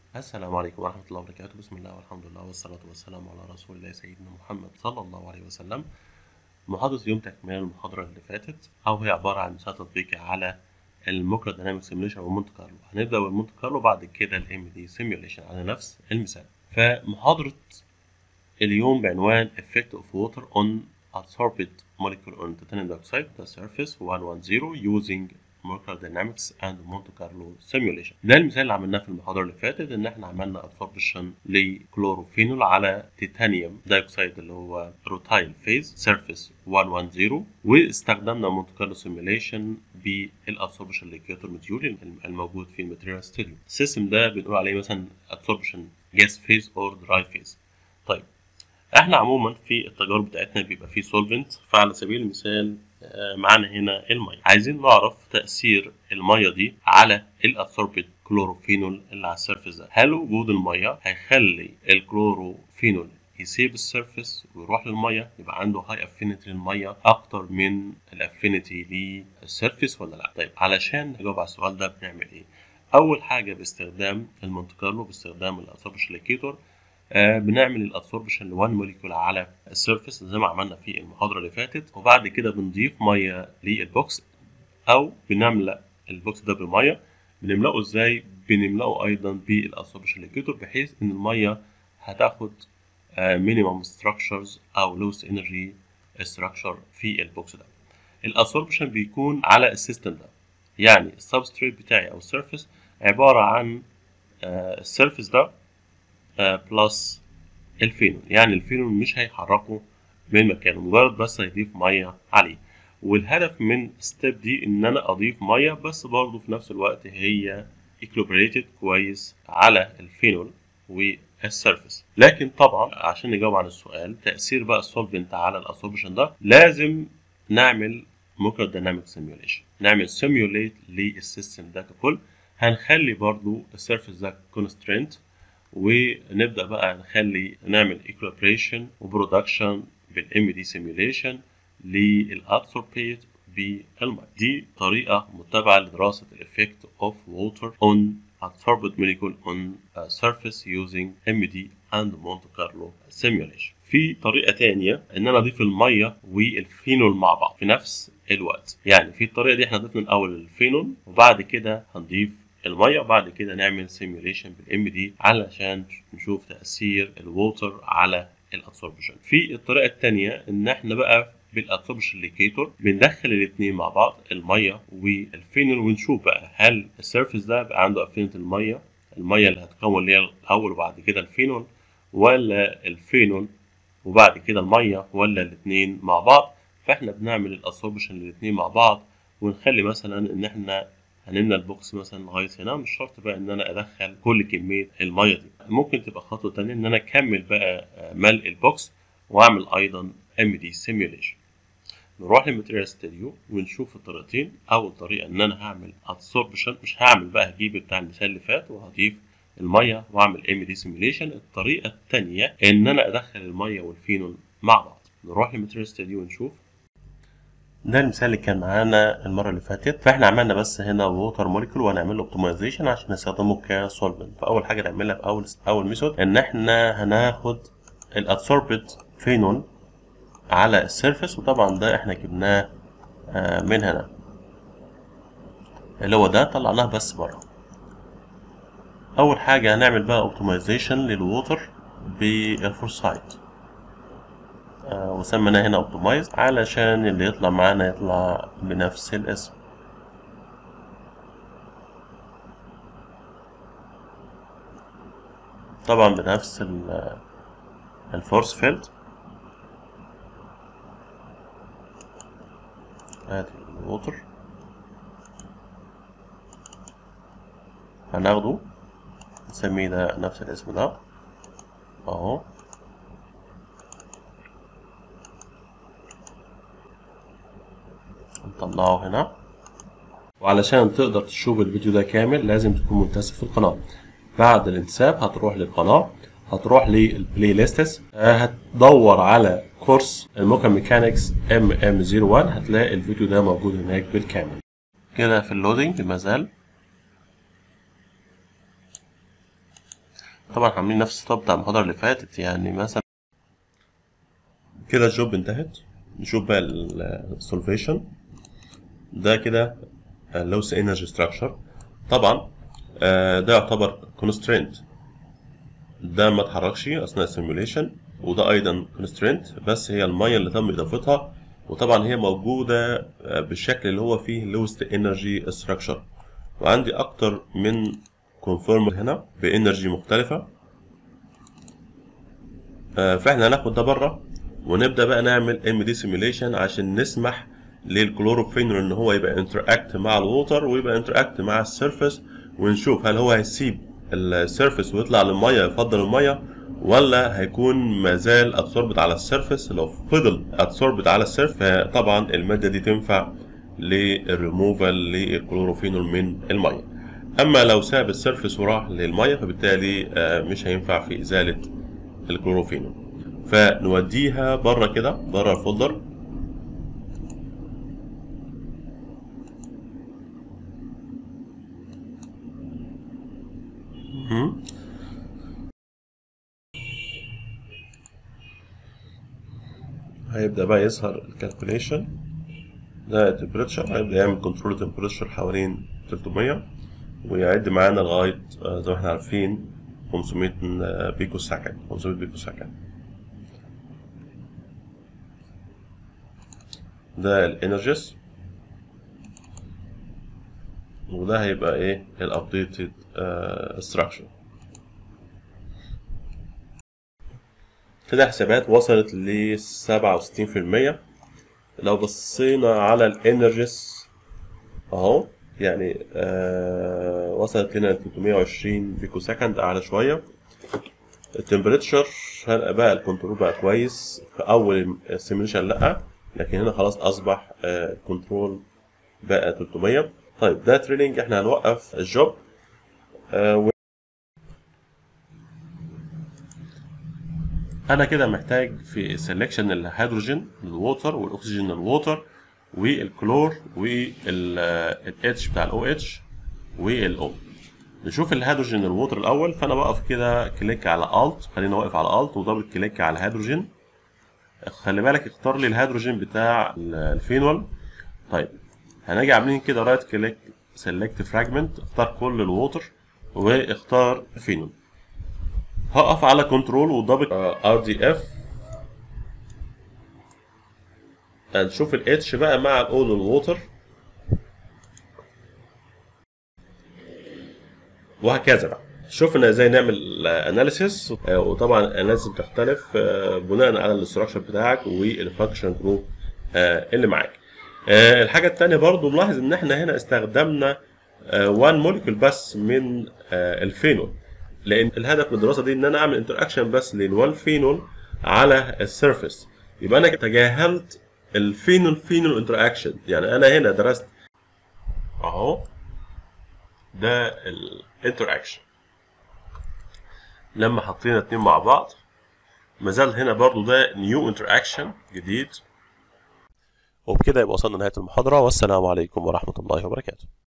السلام عليكم ورحمة الله وبركاته بسم الله والحمد لله والصلاة والسلام على رسول الله سيدنا محمد صلى الله عليه وسلم محاضرة اليوم تكملة المحاضرة اللي فاتت أو هي عبارة عن مثال تطبيقي على الموكرا دايناميك سيميوليشن ومونت كارلو هنبدأ بالمونت كارلو بعد كده الام دي سيميوليشن على نفس المثال فمحاضرة اليوم بعنوان Effect of Water on Adsorbed Molecule on Titanium Dioxide the Surface 110 using Molecular Dynamics and Monte Carlo Simulation ده المثال اللي عملناه في المحاضرة اللي فاتت إن إحنا عملنا absorption لكلوروفينول على تيتانيوم دايوكسيد اللي هو روتايل فيز سيرفيس 110 واستخدمنا مونت كارلو سيميوليشن بالابسوربشن لكيوتر موديول الموجود في الماتيريال ستوديو السيستم ده بنقول عليه مثلا absorption gas phase or dry phase طيب احنا عموما في التجارب بتاعتنا بيبقى فيه سولفنت فعلى سبيل المثال معانا هنا الميه عايزين نعرف تاثير الميه دي على الابسوربت كلوروفينول اللي على السيرفيس ده هل وجود الميه هيخلي الكلوروفينول يسيب السيرفيس ويروح للميه يبقى عنده هاي افينيتي للميه اكتر من الافينيتي للسيرفيس ولا لا طيب علشان نجاوب على السؤال ده بنعمل ايه اول حاجه باستخدام المونت كارلو باستخدام الابسوربشن ليكيتور آه بنعمل الابسوربشن لوان موليكول على السيرفيس زي ما عملنا في المحاضره اللي فاتت وبعد كده بنضيف ميه للبوكس او بنملا البوكس ده بميه بنملاه ازاي بنملاه ايضا بالابسوربشن ليكيتور بحيث ان الميه هتاخد مينيمم ستراكشرز او لوست انرجي ستراكشر في البوكس ده الابسوربشن بيكون على السيستم ده يعني السبستريت بتاعي او السيرفيس عباره عن آه السيرفيس ده بلس الفينول يعني الفينول مش هيحركه من مكانه مجرد بس هيضيف ميه عليه والهدف من ستيب دي ان انا اضيف ميه بس برضه في نفس الوقت هي اكلوبريتد كويس على الفينول والسيرفيس لكن طبعا عشان نجاوب عن السؤال تاثير بقى السولفنت على الابسوربشن ده لازم نعمل موكر دايناميك سيميوليشن نعمل سيميوليت للسيستم ده ككل هنخلي برضو السيرفيس ده كونسترينت ونبدا بقى نخلي نعمل equilibration وبرودكشن بالام دي سيميوليشن للابسوربيت بالماء دي طريقه متبعه لدراسه الافكت اوف ووتر اون absorbed molecule on a surface using MD and Monte Carlo simulation في طريقة تانية إن أنا أضيف المية والفينول مع بعض في نفس الوقت يعني في الطريقة دي إحنا ضفنا الأول الفينول وبعد كده هنضيف الميه وبعد كده نعمل سيميوليشن بالام دي علشان نشوف تاثير الووتر على الابسوربشن في الطريقه الثانيه ان احنا بقى بالابسوربشن ليكيتور بندخل الاثنين مع بعض الميه والفينول ونشوف بقى هل السيرفيس ده بقى عنده افينيتي الميه الميه اللي هتكون اللي هي الاول وبعد كده الفينول ولا الفينول وبعد كده الميه ولا الاثنين مع بعض فاحنا بنعمل الابسوربشن للاثنين مع بعض ونخلي مثلا ان احنا هنملى البوكس مثلا لغايه هنا مش شرط بقى ان انا ادخل كل كميه الميه دي ممكن تبقى خطوه تانية ان انا اكمل بقى ملء البوكس واعمل ايضا ام دي سيميوليشن نروح للماتيريال ستوديو ونشوف الطريقتين اول طريقه ان انا هعمل ادسوربشن مش هعمل بقى هجيب بتاع المثال اللي فات وهضيف الميه واعمل ام دي سيميوليشن الطريقه الثانيه ان انا ادخل الميه والفينول مع بعض نروح للماتيريال ستوديو ونشوف ده المثال اللي كان معانا المرة اللي فاتت فاحنا عملنا بس هنا ووتر موليكول وهنعمل له اوبتمايزيشن عشان نستخدمه كسولفنت فأول حاجة نعملها في أول أول ميثود إن احنا هناخد الادسوربت فينول على السيرفيس وطبعا ده احنا جبناه من هنا اللي هو ده طلعناه بس بره أول حاجة هنعمل بقى اوبتمايزيشن للووتر بالفورسايت وسميناه هنا اوبتمايز علشان اللي يطلع معانا يطلع بنفس الاسم طبعا بنفس الفورس فيلد ادي الووتر هناخده نسميه ده نفس الاسم ده اهو نطلعه هنا وعلشان تقدر تشوف الفيديو ده كامل لازم تكون منتسب في القناة بعد الانتساب هتروح للقناة هتروح للبلاي ليستس هتدور على كورس الموكا ميكانكس ام ام 01 هتلاقي الفيديو ده موجود هناك بالكامل كده في اللودينج مازال طبعا عاملين نفس السطاب بتاع المحاضرة اللي فاتت يعني مثلا كده الجوب انتهت نشوف بقى السولفيشن ده كده اللوس انرجي ستراكشر طبعا آه، ده يعتبر كونسترينت ده ما اتحركش اثناء السيموليشن وده ايضا كونسترينت بس هي الميه اللي تم اضافتها وطبعا هي موجوده آه، بالشكل اللي هو فيه لوست انرجي ستراكشر وعندي اكتر من كونفيرم هنا بانرجي مختلفه آه، فاحنا هناخد ده بره ونبدا بقى نعمل ام دي سيميوليشن عشان نسمح للكلوروفينول ان هو يبقى انتراكت مع الووتر ويبقى انتراكت مع السيرفيس ونشوف هل هو هيسيب السيرفيس ويطلع للميه يفضل الميه ولا هيكون ما زال اتسوربت على السيرفيس لو فضل اتسوربت على السيرفيس فطبعا الماده دي تنفع للريموفال للكلوروفينول من الميه اما لو ساب السيرفيس وراح للميه فبالتالي آه، مش هينفع في ازاله الكلوروفينول فنوديها بره كده بره الفولدر مهم. هيبدأ بقى يظهر الكالكوليشن ده التمبريتشر هيبدأ يعمل كنترول تمبريتشر حوالين 300 ويعد معانا لغاية آه، زي ما احنا عارفين 500 بيكو سكند 500 بيكو سكند ده الانرجيس وده هيبقى ايه الابديتد ستراكشر كده حسابات وصلت ل 67% لو بصينا على الانرجيس اهو يعني آه وصلت لنا 320 بيكو سكند اعلى شويه التمبريتشر هنبقى بقى الكنترول بقى كويس في اول السيميليشن لا لكن هنا خلاص اصبح آه الكنترول بقى 300 طيب ده تريلينج احنا هنوقف الجوب آه و... انا كده محتاج في سelection الهيدروجين الووتر والاكسجين الووتر والكلور والاتش بتاع الاو اتش والاو نشوف الهيدروجين الووتر الاول فانا بقف كده كليك على الت خلينا واقف على الت ودبل كليك على الهيدروجين خلي بالك اختار لي الهيدروجين بتاع الفينول طيب هنيجي عاملين كده رايت كليك سيلكت فراجمنت اختار كل الووتر واختار فينول هقف على كنترول ودبل ار دي اف هنشوف الاتش بقى مع الاول الووتر وهكذا بقى شفنا ازاي نعمل اناليسيس وطبعا الاناليسيس بتختلف آه، بناء على الاستراكشر بتاعك والفانكشن جروب اللي معاك آه، الحاجه الثانيه برضو نلاحظ ان احنا هنا استخدمنا 1 موليكول بس من آه، الفينول لان الهدف من الدراسه دي ان انا اعمل انتراكشن بس للوان فينول على السيرفيس يبقى انا تجاهلت الفينول فينول انتراكشن يعني انا هنا درست اهو ده الانتراكشن لما حطينا اتنين مع بعض مازال هنا برضو ده نيو انتراكشن جديد وبكده يبقى وصلنا لنهايه المحاضره والسلام عليكم ورحمه الله وبركاته